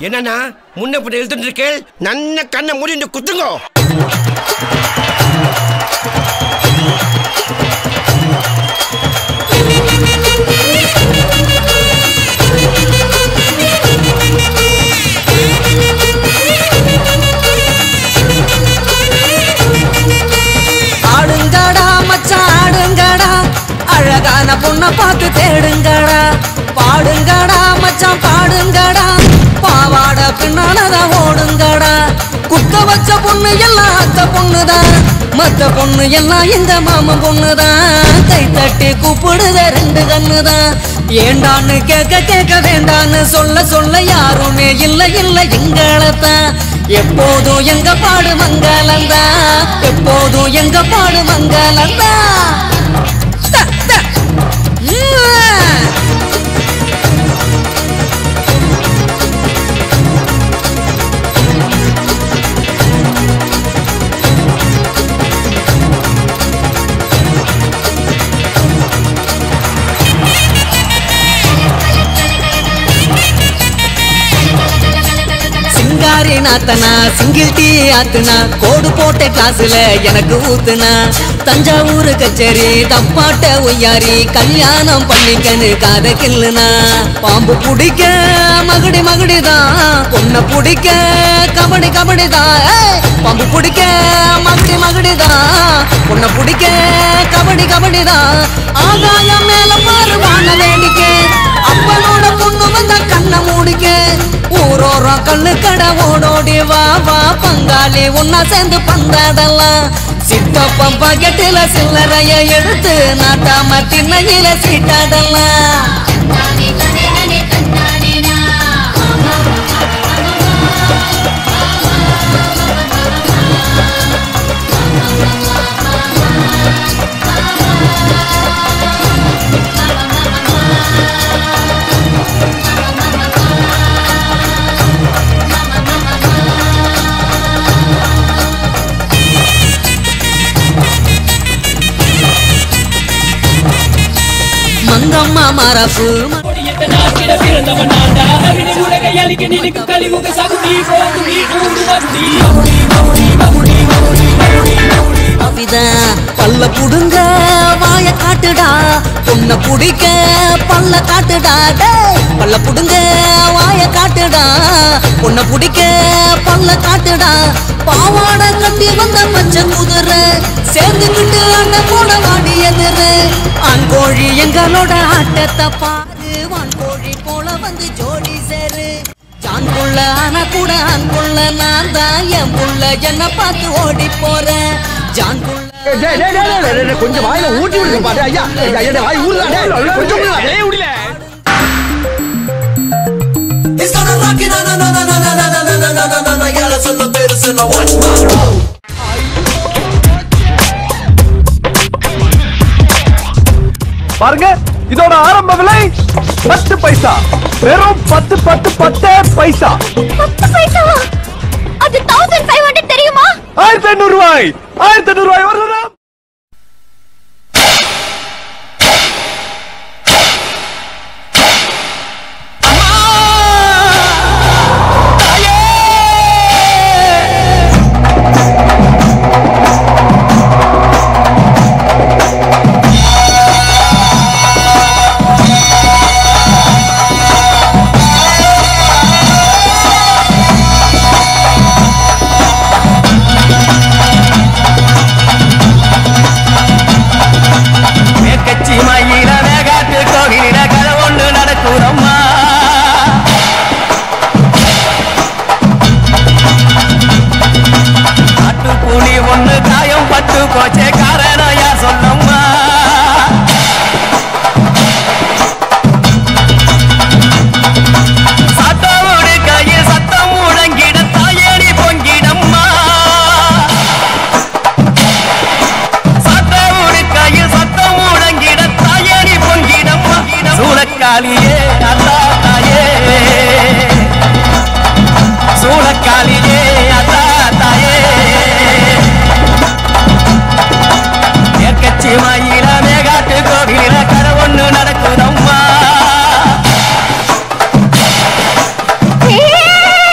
என்னன்னா முன்ன பின்ன எழுத்துட்டு இருக்கேள் நன்ன கண்ணை மூடிட்டு குத்துங்கோ ஆடுங்கடா மச்சான் ஆடுங்கடா அழகான பொண்ணை பார்த்து தேடுங்கடா பாடுங்கடா மச்சான் பாடுங்கடா பாவாட பின்னாலதான் ஓடுங்கடா குத்த வச்ச பொண்ணு எல்லாம் அத்த பொண்ணுதான் மத்த பொண்ணு எல்லாம் எங்க மாமன் பொண்ணுதான் கை தட்டி கூப்பிடுத ரெண்டு கண்ணுதான் ஏண்டான்னு கேட்க கேட்க வேண்டான்னு சொல்ல சொல்ல யாருமே இல்ல இல்ல எங்களத்தான் எப்போதும் எங்க பாடு மங்களந்தான் எப்போதும் எங்க பாடு மங்களந்தான் த, த. உம். சிங்காரி நாத்தனா சிங்கிள் டீ ஆத்துனா கோடு போட்ட கிளாஸ்ல எனக்கு ஊத்துனா தஞ்சாவூர் கச்சேரி தப்பாட்ட ஒய்யாரி கல்யாணம் பண்ணிக்கன்னு காத கில்லுனா பாம்பு பிடிக்க மகுடி மகுடிதான் பொண்ணை பிடிக்க கபடி கபடிதான் ஏய்! பாம்பு பிடிக்க மகுடி மகுடிதான் பொண்ணை பிடிக்க கபடி கபடிதான் ஆகாயம் மேல பாரு வான வேடிக்கை அப்பனோட பொண்ணு வந்த கண்ணை மூடிக்க ஊரோரம் கண்ணு கடை ஓடோடி வா வா பங்காளி ஒன்னா சேர்ந்து பந்தாடலாம் சித்தப்பம் பாக்கெட்டில சில்லறைய எடுத்து நாட்டாம திண்ணையில சீட்டாடலாம் மங்கம்மா மரப்பு கொடியத்த நாட்டிட பிறந்தவன் நான்டா அகில உலக அழிக்க நினைக்கு கழிவுக சகுதி போகுடி ஊடு வகுடி அவிதான் பல்ல புடுங்க வாய காட்டுடா பொண்ண புடிக்க பல்ல காட்டுடா டேய் பல்ல புடுங்க வாய காட்டுடா பொண்ண புடிக்க பல்ல காட்டுடா பாவாட கட்டி வந்த பச்சை குதிரை சேர்ந்துக்கிட்டு அண்ணன் போட வாடி எதிரு ஆண் கோழி எங்களோட ஆட்டத்தை பாரு வான் கோழி போல வந்து ஜோடி சேரு ஜான் புள்ள ஆனா கூட ஆண் புள்ள நான் தான் என் புள்ள என்ன பார்த்து ஓடி போறேன் ஜான் புள்ள கொஞ்சம் வாயில ஊட்டி விடுங்க பாரு ஐயா ஐயா, ஐயா, வாய் ஊறுதா? டேய், கொஞ்சம் விடுடா, டேய், விடல. It's gonna rock it, na na na na na na na na na na na na na Y'all listen to this and now watch my roll. பாருங்க இதோட ஆரம்ப விலை பத்து பைசா வெறும் பத்து பத்து பத்து பைசா பத்து பைசாவா அது தௌசண்ட் ஃபைவ் ஹண்ட்ரட் தெரியுமா ஆயிரத்தி ஐநூறு ரூபாய் ஆயிரத்தி ஐநூறு ரூபாய் வருதா மேற்கச்சி மயில வேகாட்டு கோவிலில கதை ஒன்று நடக்குதம்மா காட்டு புலி ஒண்ணு காயம் பட்டு போச்சே காரணம் யார் சொல்லம்மா சத்தமோடு கையில் சத்தம் முழங்கிட தாயேடி பொங்கிடம்மா சத்தமுடு கையில் சத்தம் முழங்கிட தாயடி பொங்கிடம் சூளக்காலியே அத்தா தாயே சூளக்காலியே அத்தா தாயே மேற்கச்சி மயில மேகாட்டு கோவில கரை ஒண்ணு நடக்குதம்மா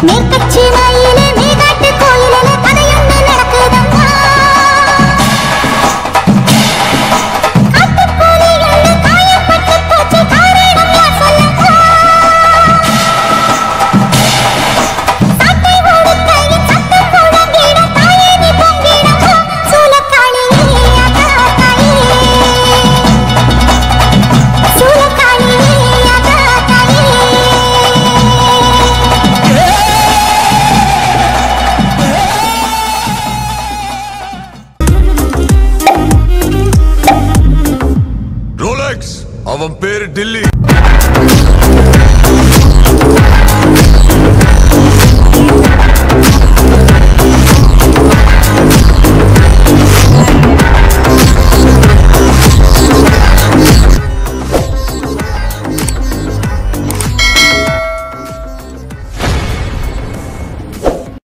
மேற்கட்சி மயிலே மேகாட்டு கோயிலே கதையொன்று நடக்குதம்மா காட்டுப்புலிகள் காயப்பட்டு போச்சு காரணம் யார் சொல்லம்மா சாட்டை ஓடுக்கையின் சத்தம் முழங்கிட தாயே நீ பொங்கிடம்மா சூலக்காளியே அக்கா தாயே சூலக்காளியே அக்கா தாயே ரோலெக்ஸ் அவன் பேரு டில்லி